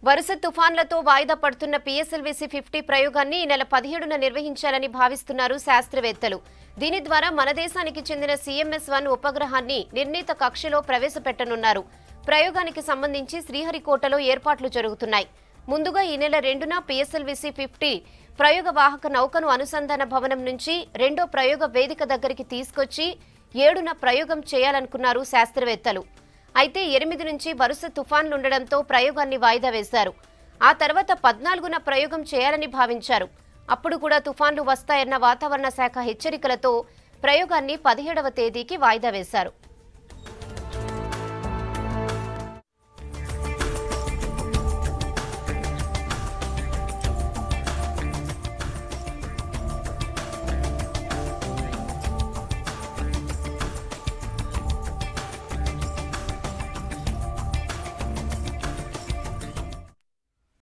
వరుస తుఫాన్లతో వాయిదా పడుతున్న పిఎస్ఎల్విసి ఫిఫ్టీ ప్రయోగాన్ని ఈ నెల పదిహేడున నిర్వహించాలని భావిస్తున్నారు శాస్త్రవేత్తలు దీని ద్వారా మన దేశానికి చెందిన సిఎంఎస్ వన్ ఉపగ్రహాన్ని నిర్ణీత కక్షలో ప్రవేశపెట్టనున్నారు ప్రయోగానికి సంబంధించి శ్రీహరికోటలో ఏర్పాట్లు జరుగుతున్నాయి ముందుగా ఈ నెల రెండున పిఎస్ఎల్విసి ఫిఫ్టీ ప్రయోగ వాహక నౌకను అనుసంధాన భవనం నుంచి రెండో ప్రయోగ వేదిక దగ్గరికి తీసుకొచ్చి ఏడున ప్రయోగం చేయాలనుకున్నారు శాస్త్రవేత్తలు అయితే ఎనిమిది నుంచి వరుస తుఫాన్లుండడంతో ప్రయోగాన్ని వాయిదా వేశారు ఆ తర్వాత పద్నాలుగున ప్రయోగం చేయాలని భావించారు అప్పుడు కూడా తుఫాన్లు వస్తాయన్న వాతావరణ శాఖ హెచ్చరికలతో ప్రయోగాన్ని పదిహేడవ తేదీకి వాయిదా వేశారు